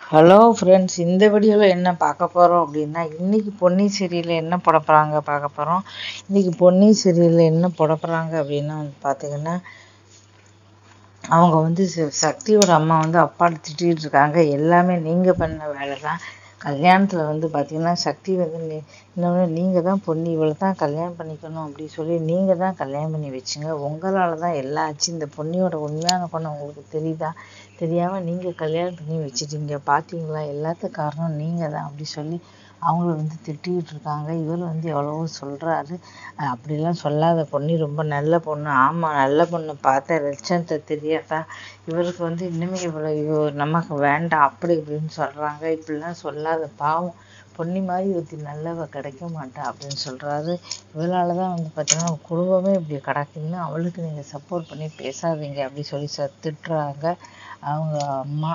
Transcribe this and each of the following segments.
hello friends இந்த வீடியோவில் என்ன பார்க்க போகிறோம் அப்படின்னா இன்றைக்கி பொன்னி சீரியலில் என்ன போட போகிறாங்க பார்க்க போகிறோம் இன்றைக்கி பொன்னி சீரியலில் என்ன போட போகிறாங்க அப்படின்னா வந்து பார்த்திங்கன்னா அவங்க வந்து ச- சக்தியோட அம்மா வந்து அப்பாட்ட திட்டிகிட்டு இருக்காங்க எல்லாமே நீங்கள் பண்ண வேலை தான் கல்யாணத்தில் வந்து பார்த்திங்கன்னா சக்தி வந்து நீ இன்னொன்று நீங்கள் தான் பொண்ணு இவளை தான் கல்யாணம் பண்ணிக்கணும் அப்படி சொல்லி நீங்கள் தான் கல்யாணம் பண்ணி வச்சுங்க உங்களால் தான் எல்லாம் ஆச்சு இந்த பொண்ணியோட உண்மையான பொண்ணு உங்களுக்கு தெரியுதா தெரியாமல் நீங்கள் கல்யாணம் பண்ணி வச்சிட்டீங்க பார்த்தீங்களா எல்லாத்துக்கும் காரணம் நீங்கள் தான் அப்படி சொல்லி அவங்கள வந்து திட்டிகிட்டு இருக்காங்க இவர் வந்து எவ்வளவோ சொல்கிறாரு அப்படிலாம் சொல்லாத பொண்ணு ரொம்ப நல்ல பொண்ணு ஆமாம் நல்ல பொண்ணு பார்த்த லட்சணத்தை தெரியாதா இவருக்கு வந்து இன்னுமே இவ்வளோ இவ நமக்கு வேண்டாம் அப்படி இப்படின்னு சொல்கிறாங்க இப்படிலாம் சொல்லாத பாவம் பொன்னி மாதிரி ஒருத்தி நல்லவ கிடைக்க மாட்டா அப்படின்னு சொல்கிறாரு இவளால் தான் வந்து பார்த்தீங்கன்னா குடும்பமே இப்படி கிடக்குன்னு அவளுக்கு நீங்கள் சப்போர்ட் பண்ணி பேசாதீங்க அப்படி சொல்லி ச திட்டுறாங்க அவங்க அம்மா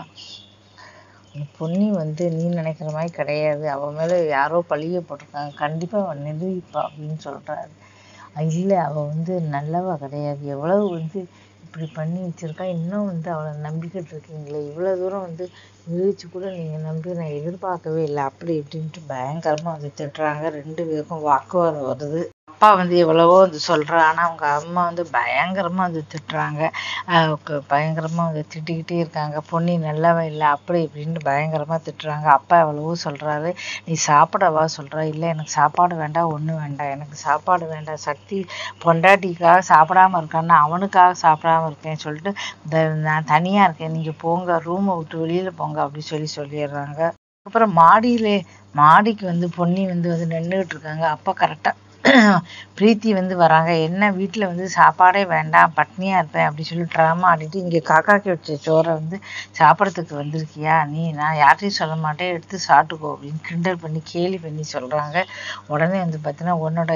இந்த பொன்னி வந்து நீ நினைக்கிற மாதிரி கிடையாது அவன் மேலே யாரோ பழிய போட்டிருக்காங்க கண்டிப்பாக அவன் நிரூபிப்பா அப்படின்னு சொல்கிறாரு இல்லை அவள் வந்து நல்லவ கிடையாது எவ்வளவு வந்து இப்படி பண்ணி வச்சிருக்கா இன்னும் வந்து அவளை நம்பிக்கிட்டு இருக்கீங்களே இவ்வளோ தூரம் வந்து நிரூபிச்சு கூட நீங்கள் நம்பி நான் எதிர்பார்க்கவே இல்லை அப்படி இப்படின்ட்டு பயங்கரமாக வந்து திட்டுறாங்க ரெண்டு பேருக்கும் வாக்குவாதம் வருது அப்பா வந்து எவ்வளவோ வந்து சொல்கிறா ஆனால் அவங்க அம்மா வந்து பயங்கரமாக வந்து திட்டுறாங்க ஆஹ் க- பயங்கரமாக வந்து திட்டிக்கிட்டே இருக்காங்க பொன்னி நல்லவ இல்லை அப்படி இப்படின்ட்டு பயங்கரமாக திட்டுறாங்க அப்பா எவ்வளவோ சொல்கிறாரு நீ சாப்பிடவா சொல்கிறா இல்லை எனக்கு சாப்பாடு வேண்டாம் ஒன்றும் வேண்டாம் எனக்கு சாப்பாடு வேண்டாம் சக்தி பொண்டாட்டிக்காக சாப்பிடாம இருக்கான்னா அவனுக்காக சாப்பிடாம இருக்கேன்னு சொல்லிட்டு இந்த நான் தனியாக இருக்கேன் நீங்கள் போங்க ரூமை விட்டு வெளியில் போங்க அப்படி சொல்லி சொல்லிடுறாங்க அப்புறம் மாடியிலே மாடிக்கு வந்து பொன்னி வந்து வந்து நின்றுட்டு இருக்காங்க அப்போ கரெக்டாக பிரீத்தி வந்து வராங்க என்ன வீட்டில் வந்து சாப்பாடே வேண்டாம் பட்னியாக இருப்பேன் அப்படி சொல்லி ட்ராமா ஆடிட்டு இங்கே காக்காக்கு வச்ச சோறை வந்து சாப்பிட்றதுக்கு வந்திருக்கியா நீ நான் யார்ட்டையும் சொல்ல மாட்டேன் எடுத்து சாப்பிட்டுக்கோ அப்படின்னு கிண்டல் பண்ணி கேலி பண்ணி சொல்கிறாங்க உடனே வந்து பார்த்தீங்கன்னா உன்னோட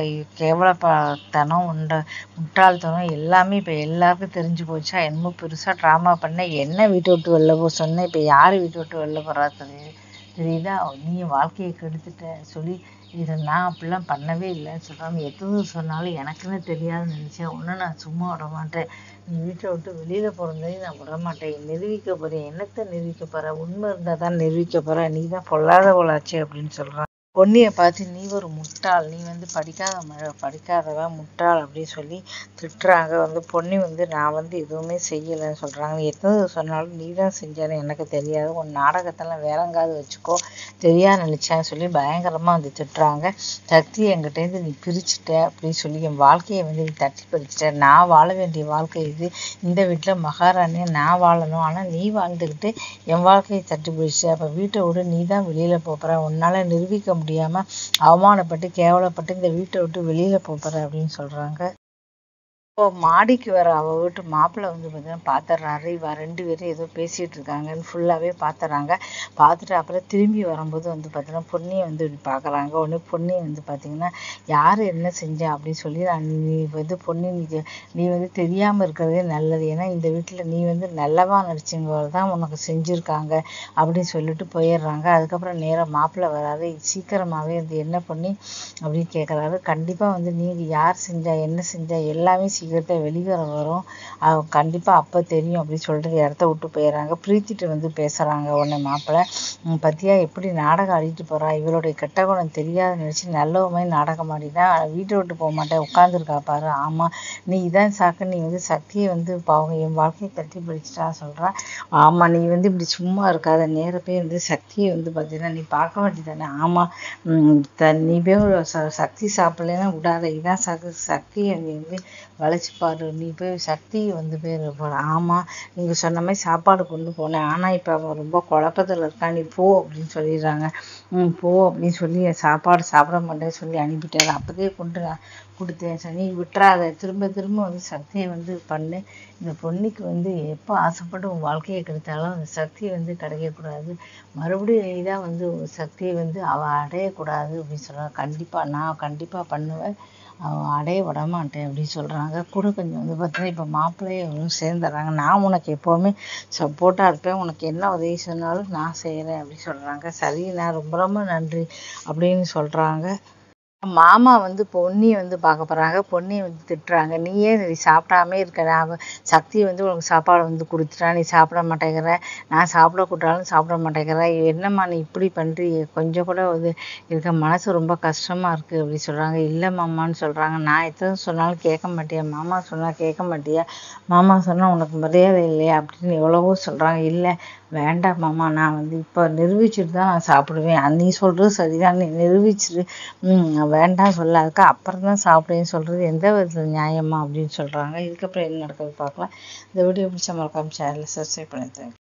கேவலத்தனம் உன்னோட முட்டாள்தனம் எல்லாமே இப்போ எல்லாருக்கும் தெரிஞ்சு போச்சா என்னமோ பெருசாக ட்ராமா பண்ண என்ன வீட்டை விட்டு வெளில போக சொன்னேன் இப்போ யார் வீட்டை விட்டு வெளில போகிறா தெரியுது தெரியுதா நீ வாழ்க்கையை கெடுத்துட்ட சொல்லி இதை நான் அப்படிலாம் பண்ணவே இல்லைன்னு சொல்கிறாங்க எத்தனை சொன்னாலும் எனக்குன்னு தெரியாதுன்னு நினச்சேன் ஒன்றும் நான் சும்மா விட மாட்டேன் நீ வீட்டை விட்டு வெளியில் போகிறதையும் நான் விட மாட்டேன் நிரூபிக்க போகிறேன் என்னத்தை நிரூபிக்க போகிற உண்மை இருந்தால் தான் நிரூபிக்க போகிற நீ தான் பொல்லாதவளாச்சே அப்படின்னு சொல்கிறான் பொன்னியை பார்த்து நீ ஒரு முட்டாள் நீ வந்து படிக்காத மழை படிக்காதவ முட்டாள் அப்படின்னு சொல்லி திட்டுறாங்க வந்து பொன்னி வந்து நான் வந்து எதுவுமே செய்யலைன்னு சொல்கிறாங்க எத்தனை சொன்னாலும் நீ தான் செஞ்சேன்னு எனக்கு தெரியாது உன் நாடகத்தெல்லாம் வேற எங்காவது வச்சுக்கோ தெரியாது நினச்சேன்னு சொல்லி பயங்கரமாக வந்து திட்டுறாங்க சக்தி என்கிட்டேருந்து நீ பிரிச்சுட்ட அப்படின்னு சொல்லி என் வாழ்க்கையை வந்து நீ தட்டி பறிச்சிட்ட நான் வாழ வேண்டிய வாழ்க்கை இது இந்த வீட்டில் மகாராணியை நான் வாழணும் ஆனால் நீ வாழ்ந்துக்கிட்டு என் வாழ்க்கையை தட்டி பிடிச்சிட்ட அப்போ வீட்டை விட்டு நீ தான் வெளியில் போகிற உன்னால் நிரூபிக்க முடியாமல் அவமானப்பட்டு கேவலப்பட்டு இந்த வீட்டை விட்டு வெளியில் போகிற அப்படின்னு சொல்கிறாங்க இப்போ மாடிக்கு வர அவ வீட்டு மாப்பிள்ளை வந்து பார்த்தீங்கன்னா பார்த்துட்றாரு இவ ரெண்டு பேரும் ஏதோ பேசிகிட்டு இருக்காங்கன்னு ஃபுல்லாகவே பார்த்துறாங்க பார்த்துட்டு அப்புறம் திரும்பி வரும்போது வந்து பார்த்தீங்கன்னா பொன்னியை வந்து இப்படி பார்க்குறாங்க உடனே பொன்னி வந்து பார்த்தீங்கன்னா யார் என்ன செஞ்சா அப்படின்னு சொல்லி நான் நீ வந்து பொன்னி நீ தெ- நீ வந்து தெரியாமல் இருக்கிறதே நல்லது ஏன்னா இந்த வீட்டில் நீ வந்து நல்லவா நடிச்சவங்க தான் உனக்கு செஞ்சுருக்காங்க அப்படின்னு சொல்லிட்டு போயிடுறாங்க அதுக்கப்புறம் நேராக மாப்பிள்ளை வராது சீக்கிரமாகவே வந்து என்ன பண்ணி அப்படின்னு கேட்குறாரு கண்டிப்பாக வந்து நீங்கள் யார் செஞ்சா என்ன செஞ்சா எல்லாமே சீக்கிரத்தை வெளிவர வரும் அவ கண்டிப்பாக அப்போ தெரியும் அப்படின்னு சொல்லிட்டு இடத்த விட்டு போயிடுறாங்க பிரீத்திட்டு வந்து பேசுகிறாங்க உடனே மாப்பிள்ளை "உம், பத்தியா எப்படி நாடகம் ஆடிட்டு போறா இவளுடைய கெட்ட குணம் தெரியாத நினச்சி நல்லவ மாதிரி நாடகம் ஆடினா வீட்டை விட்டு போக மாட்டேன் உட்காந்துருக்கா பாரு ஆமாம் நீ இதான் சாக்கு நீ வந்து சக்தியை வந்து பாவம் என் வாழ்க்கையை தட்டி பிடிச்சிட்டா சொல்கிறா ஆமாம் நீ வந்து இப்படி சும்மா இருக்காத நேர போய் வந்து சக்தியை வந்து பார்த்தீங்கன்னா நீ பார்க்க வேண்டியதானே ஆமாம் ம், த- நீ போய் ஒரு ச- சக்தி சாப்பிடலைன்னா விடாத இதான் சக்தி சக்தியை நீ வந்து வளைச்சு பாரு நீ போய் சக்தி வந்து பேர் போட ஆமாம் நீங்கள் சொன்ன மாதிரி சாப்பாடு கொண்டு போனேன் ஆனால் இப்போ அவன் ரொம்ப குழப்பத்தில் இருக்கா நீ போ அப்படின்னு சொல்லிடுறாங்க ம் போ அப்படின்னு சொல்லி சாப்பாடு சாப்பிட மாட்டேன்னு சொல்லி அனுப்பிட்டாரு அப்போதே கொண்டு நான் கொடுத்தேன் சரி நீ விட்டுறாத திரும்ப திரும்ப வந்து சக்தியை வந்து பண்ணு இந்த பொண்ணுக்கு வந்து எப்போ ஆசைப்பட்டு உன் வாழ்க்கையை கெடுத்தாலும் அந்த சக்தியை வந்து கிடைக்கக்கூடாது மறுபடியும் நீ தான் வந்து ஒரு சக்தியை வந்து அவள் அடையக்கூடாது அப்படின்னு சொல்கிறாங்க கண்டிப்பாக நான் கண்டிப்பாக பண்ணுவேன் அவன் அடைய விட மாட்டேன் அப்படின்னு சொல்கிறாங்க கூட கொஞ்சம் வந்து பார்த்தீங்கன்னா இப்போ மாப்பிள்ளையும் சேர்ந்துடுறாங்க நான் உனக்கு எப்போவுமே சப்போர்ட்டாக இருப்பேன் உனக்கு என்ன உதவி சொன்னாலும் நான் செய்கிறேன் அப்படின்னு சொல்கிறாங்க சரி நான் ரொம்ப ரொம்ப நன்றி அப்படின்னு சொல்கிறாங்க மாமா வந்து பொன்னியை வந்து பார்க்க போகிறாங்க பொன்னியை வந்து திட்டுறாங்க நீ ஏன் நீ சாப்பிடாமே இருக்க நான் சக்தி வந்து உனக்கு சாப்பாடு வந்து கொடுத்துட்டா நீ சாப்பிட மாட்டேங்கிற நான் சாப்பிட கூட்டாலும் சாப்பிட மாட்டேங்கிற என்னம்மா நீ இப்படி பண்ணுறியே கொஞ்சம் கூட இது இருக்க மனசு ரொம்ப கஷ்டமாக இருக்குது அப்படி சொல்கிறாங்க இல்லை மாமான்னு சொல்கிறாங்க நான் எத்தனை சொன்னாலும் கேட்க மாட்டியா மாமா சொன்னால் கேட்க மாட்டியா மாமா சொன்னால் உனக்கு மரியாதை இல்லையா அப்படின்னு எவ்வளவோ சொல்கிறாங்க இல்லை வேண்டாம் மாமா நான் வந்து இப்போ நிரூபிச்சுட்டு தான் நான் சாப்பிடுவேன் நீ சொல்கிறது சரிதான் நீ நிரூபிச்சிரு ம் வேண்டாம் சொல்லாதுக்கு அப்புறம் தான் சாப்பிடுவேன்னு சொல்கிறது எந்த விதத்தில் நியாயமா அப்படின்னு சொல்கிறாங்க இதுக்கப்புறம் என்ன நடக்குது பார்க்கலாம் இந்த வீடியோ பிடிச்ச மறக்காம சேனலை சப்ஸ்கிரைப் பண்ணி